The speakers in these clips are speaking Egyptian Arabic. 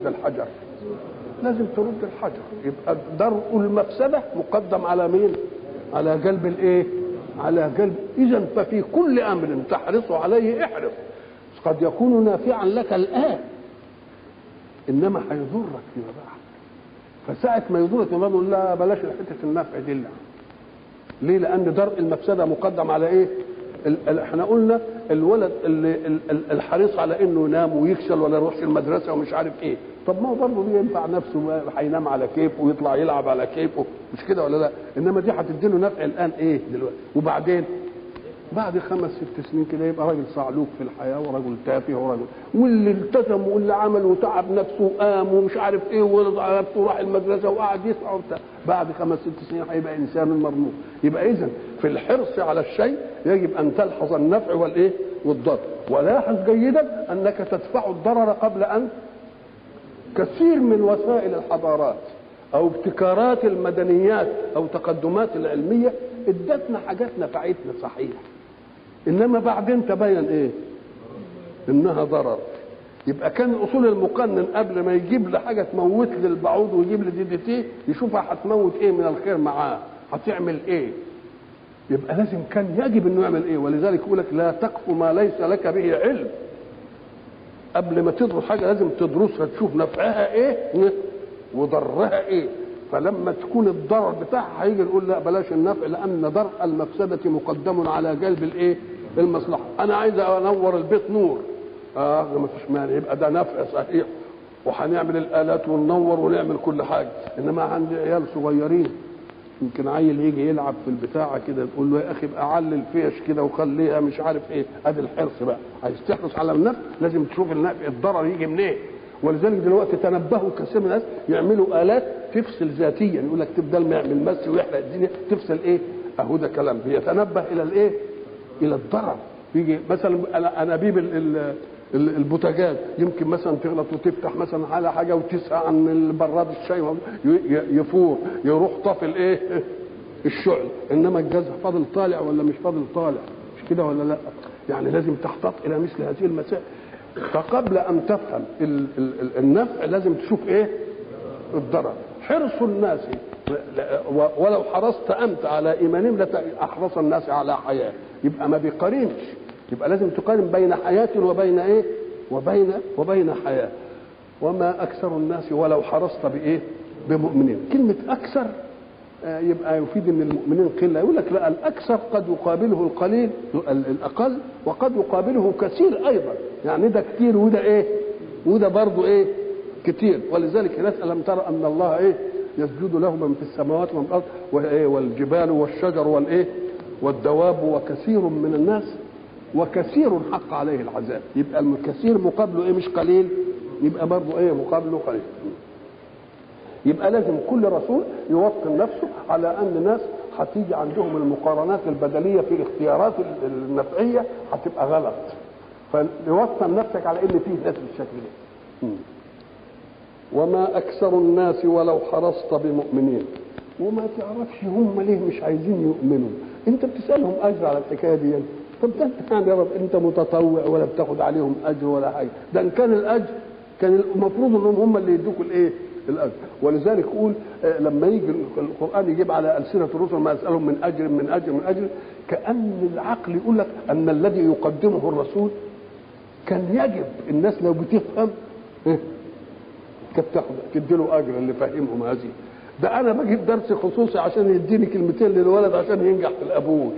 الحجر لازم ترد الحجر يبقى درء المفسده مقدم على مين على جلب الايه على جلب اذا ففي كل امر تحرص عليه احرص قد يكون نافعا لك الان انما هيضرك فيما بعد فساعة ما يضرك فيما بعد لا بلاش حته النفع دي لا ليه لان درء المفسده مقدم على ايه ال- ال- احنا قلنا الولد اللي ال- ال- الحريص على انه ينام ويكسل ولا يروحش المدرسه ومش عارف ايه طب ما هو برضه دي ينفع نفسه ما هينام على كيفه ويطلع يلعب على كيفه مش كده ولا لا انما دي هتديله نفع الان ايه دلوقتي وبعدين بعد خمس ست سنين كده يبقى راجل صعلوك في الحياه ورجل تافه ورجل واللي التزم واللي عمل وتعب نفسه وقام ومش عارف ايه ورضع نفسه وراح المدرسه وقعد يسعى وبتاع بعد خمس ست سنين هيبقى انسان مرموق يبقى اذا في الحرص على الشيء يجب ان تلحظ النفع والايه والضر ولاحظ جيدا انك تدفع الضرر قبل ان كثير من وسائل الحضارات او ابتكارات المدنيات او تقدمات العلميه ادتنا حاجات نفعتنا صحيح انما بعدين تبين ايه انها ضرر يبقى كان اصول المقنن قبل ما يجيب لي حاجه تموت لي البعوض ويجيب لي دي دي تي يشوفها هتموت ايه من الخير معاه هتعمل ايه يبقى لازم كان يجب انه يعمل ايه ولذلك يقول لك لا تقف ما ليس لك به علم قبل ما تدرس حاجه لازم تدرسها تشوف نفعها ايه وضرها ايه فلما تكون الضرر بتاعها هيجي نقول لا بلاش النفع لان درء المفسده مقدم على جلب الايه المصلحه انا عايز انور البيت نور اه ما فيش مانع يبقى ده نفع صحيح وهنعمل الالات وننور ونعمل كل حاجه انما عندي عيال صغيرين يمكن عيل يجي يلعب في البتاعه كده تقول له يا اخي ابقى علل فيش كده وخليها مش عارف ايه ادي الحرص بقى عايز تحرص على النفع لازم تشوف النفع الضرر يجي منين إيه؟ ولذلك دلوقتي تنبهوا كثير من الناس يعملوا الات تفصل ذاتيا يقول لك تبدل ما يعمل مس ويحرق الدنيا تفصل ايه اهو ده كلام بيتنبه الى الايه الى الضرر يجي مثلا انابيب البوتاجاز يمكن مثلا تغلط وتفتح مثلا على حاجه وتسعى عن البراد الشاي يفور يروح طافي الايه الشعل انما الجاز فاضل طالع ولا مش فاضل طالع مش كده ولا لا يعني لازم تحتاط الى مثل هذه المسائل فقبل ان تفهم ال ال النفع لازم تشوف ايه الضرر حرص الناس ولو حرصت انت على ايمانهم لاحرص الناس على حياه يبقى ما بيقارنش يبقى لازم تقارن بين حياه وبين ايه وبين وبين حياه وما اكثر الناس ولو حرصت بايه بمؤمنين كلمه اكثر يبقى يفيد ان المؤمنين قله يقول لك لا الاكثر قد يقابله القليل الاقل وقد يقابله كثير ايضا يعني ده كتير وده ايه وده برضه ايه كتير ولذلك نسال لم ترى ان الله ايه يسجد له من في السماوات ومن الارض وايه والجبال والشجر والايه والدواب وكثير من الناس وكثير حق عليه العذاب يبقى الكثير مقابله ايه مش قليل يبقى برضه ايه مقابله قليل يبقى لازم كل رسول يوطن نفسه على ان ناس هتيجي عندهم المقارنات البدليه في الاختيارات النفعيه هتبقى غلط فيوطن نفسك على ان فيه ناس بالشكل ده وما اكثر الناس ولو حرصت بمؤمنين وما تعرفش هم ليه مش عايزين يؤمنوا انت بتسالهم اجر على الحكايه دي طب ده انت يعني يا رب انت متطوع ولا بتاخد عليهم اجر ولا حاجه ده ان كان الاجر كان المفروض انهم هم اللي يدوكوا الايه الاجر ولذلك يقول لما يجي القران يجيب على السنه الرسل ما يسالهم من اجر من اجر من اجر كان العقل يقول لك ان الذي يقدمه الرسول كان يجب الناس لو بتفهم كانت تاخد تدي له اجر اللي فاهمهم هذه ده انا بجيب درس خصوصي عشان يديني كلمتين للولد عشان ينجح في الابوج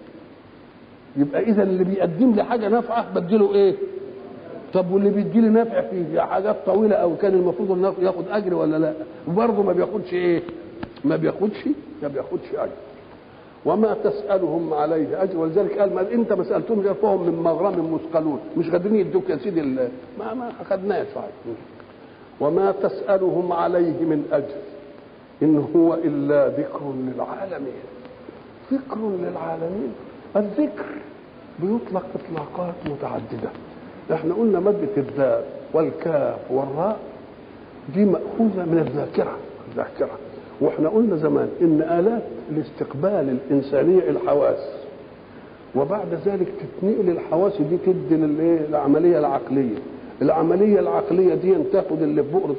يبقى اذا اللي بيقدم لي حاجه نافعه بديله ايه طب واللي بيدي لي نافع في حاجات طويله او كان المفروض انه ياخد اجر ولا لا وبرضه ما بياخدش ايه ما بياخدش ما بياخدش اجر وما تسالهم عليه اجر ولذلك قال ما انت ما سالتهم فهم من مغرم مثقلون مش قادرين يدوك يا سيدي ما ما اخذناش صحيح وما تسالهم عليه من اجر ان هو الا ذكر للعالمين ذكر للعالمين الذكر بيطلق اطلاقات متعدده احنا قلنا مادة الدال والكاف والراء دي مأخوذة من الذاكرة الذاكرة واحنا قلنا زمان ان آلات الاستقبال الإنسانية الحواس وبعد ذلك تتنقل الحواس دي تدي للايه العملية العقلية العمليه العقليه دي تاخد اللي في بؤره